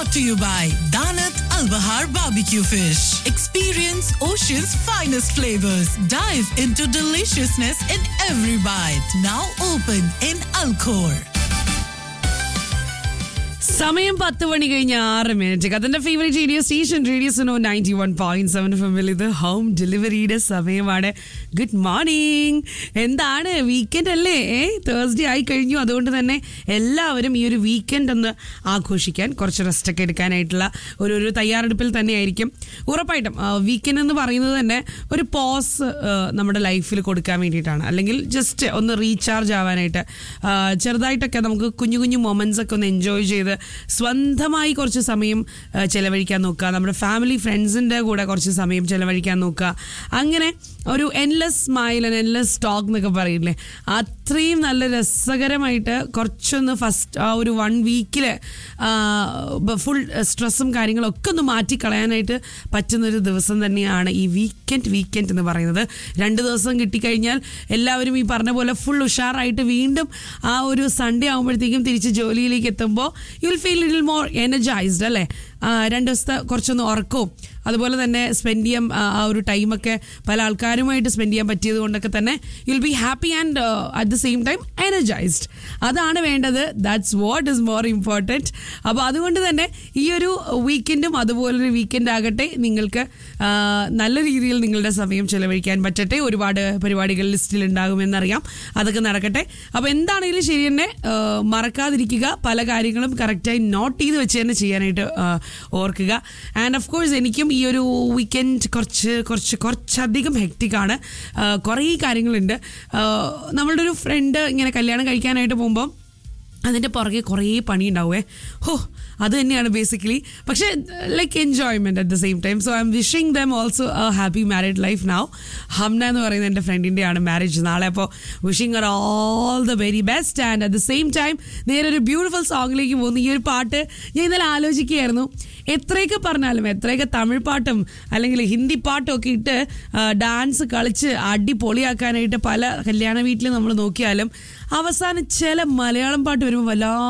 brought to you by Danat Al Bahar Barbecue Fish. Experience Ocean's finest flavors. Dive into deliciousness in every bite. Now open in Alcor. സമയം പത്ത് മണി കഴിഞ്ഞ് ആറ് minute അതിന്റെ favourite radio station radio Suno ninety one point seven ഫിമിൽ ഇത് home ഡെലിവറിയുടെ സമയമാണ് good morning എന്താണ് വീക്കെൻഡ് അല്ലേ ഏ തേഴ്സ്ഡേ ആയി കഴിഞ്ഞു അതുകൊണ്ട് തന്നെ എല്ലാവരും ഈ ഒരു വീക്കെൻഡ് ഒന്ന് ആഘോഷിക്കാൻ കുറച്ച് റെസ്റ്റ് ഒക്കെ എടുക്കാനായിട്ടുള്ള ഒരു ഒരു തയ്യാറെടുപ്പിൽ തന്നെയായിരിക്കും ഉറപ്പായിട്ടും വീക്കെൻഡ് എന്ന് പറയുന്നത് തന്നെ ഒരു പോസ് നമ്മുടെ ലൈഫിൽ കൊടുക്കാൻ വേണ്ടിയിട്ടാണ് അല്ലെങ്കിൽ ജസ്റ്റ് ഒന്ന് റീചാർജ് ആവാനായിട്ട് ആ, ചെറുതായിട്ടൊക്കെ നമുക്ക് കുഞ്ഞു കുഞ്ഞു മൊമെന്റ്സ് ഒക്കെ ഒന്ന് എൻജോയ് ചെയ്ത് സ്വന്തമായി കുറച്ച് സമയം ആ, ചെലവഴിക്കാൻ നോക്കുക നമ്മുടെ ഫാമിലി ഫ്രണ്ട്സിൻ്റെ കൂടെ കുറച്ച് സമയം ചെലവഴിക്കാൻ നോക്കുക അങ്ങനെ ഒരു എൻലെസ് സ്മൈൽ എൻലെസ് ടോക്ക് എന്നൊക്കെ പറയില്ലേ അത്രയും നല്ല രസകരമായിട്ട് കുറച്ചൊന്ന് ഫസ്റ്റ് ആ ഒരു വൺ വീക്കിൽ ഫുൾ സ്ട്രെസ്സും കാര്യങ്ങളും ഒക്കെ ഒന്ന് മാറ്റിക്കളയാനായിട്ട് പറ്റുന്നൊരു ദിവസം തന്നെയാണ് ഈ വീക്കെൻഡ് വീക്കെൻഡ് എന്ന് പറയുന്നത് രണ്ട് ദിവസം കിട്ടിക്കഴിഞ്ഞാൽ എല്ലാവരും ഈ പറഞ്ഞ പോലെ ഫുൾ ഉഷാറായിട്ട് വീണ്ടും ആ ഒരു സൺഡേ ആകുമ്പോഴത്തേക്കും തിരിച്ച് ജോലിയിലേക്ക് എത്തുമ്പോൾ you will feel little more energised അല്ലേ ആ, രണ്ട് ദിവസത്തെ കുറച്ചൊന്ന് ഉറക്കവും അതുപോലെ തന്നെ സ്പെൻഡ് ചെയ്യാൻ ആ ആ ഒരു ടൈമൊക്കെ പല ആൾക്കാരുമായിട്ട് സ്പെൻഡ് ചെയ്യാൻ പറ്റിയത് കൊണ്ടൊക്കെ തന്നെ you will be happy and at the same time energised അതാണ് വേണ്ടത് that's what is more important അപ്പോൾ അതുകൊണ്ട് തന്നെ ഈ ഒരു വീക്കെൻഡും അതുപോലൊരു വീക്കെൻഡ് ആകട്ടെ നിങ്ങൾക്ക് ആ, നല്ല രീതിയിൽ നിങ്ങളുടെ സമയം ചെലവഴിക്കാൻ പറ്റട്ടെ ഒരുപാട് പരിപാടികൾ ലിസ്റ്റിൽ ഉണ്ടാകുമെന്നറിയാം അതൊക്കെ നടക്കട്ടെ അപ്പോൾ എന്താണെങ്കിലും ശരി തന്നെ ആ, മറക്കാതിരിക്കുക പല കാര്യങ്ങളും കറക്റ്റായി നോട്ട് ചെയ്ത് വെച്ച് തന്നെ ചെയ്യാനായിട്ട് ആ, ഓർക്കുക ആൻഡ് ഓഫ് കോഴ്സ് എനിക്കും ഈ ഒരു വീക്കെൻഡ് കുറച്ച് കുറച്ച് കുറച്ചധികം ഹെക്റ്റിക്കാണ് കുറേ കാര്യങ്ങളുണ്ട് ആ, നമ്മളുടെ ഒരു ഫ്രണ്ട് ഇങ്ങനെ കല്യാണം കഴിക്കാനായിട്ട് പോകുമ്പോൾ അതിൻ്റെ പുറകെ കുറേ പണി ഉണ്ടാവുമേ ഹോ അത് തന്നെയാണ് ബേസിക്കലി പക്ഷേ like enjoyment at the same time so I'm wishing them also a happy married life now Hamna എന്ന് പറയുന്ന എൻ്റെ ഫ്രണ്ടിൻ്റെ ആണ് മാരേജ് നാളെ അപ്പോൾ wishing her all the very best and at the same time നേരെ ഒരു ബ്യൂട്ടിഫുൾ സോങ്ങിലേക്ക് പോകുന്നു ഈ ഒരു പാട്ട് ഞാൻ ഇന്നലെ ആലോചിക്കുകയായിരുന്നു എത്രയൊക്കെ പറഞ്ഞാലും എത്രയൊക്കെ തമിഴ് പാട്ടും അല്ലെങ്കിൽ ഹിന്ദി പാട്ടും ഒക്കെ ഇട്ട് ഡാൻസ് കളിച്ച് അടിപൊളിയാക്കാനായിട്ട് പല കല്യാണ വീട്ടിൽ നമ്മൾ നോക്കിയാലും അവസാനം ചില മലയാളം പാട്ട് വരുമ്പോൾ വല്ലാ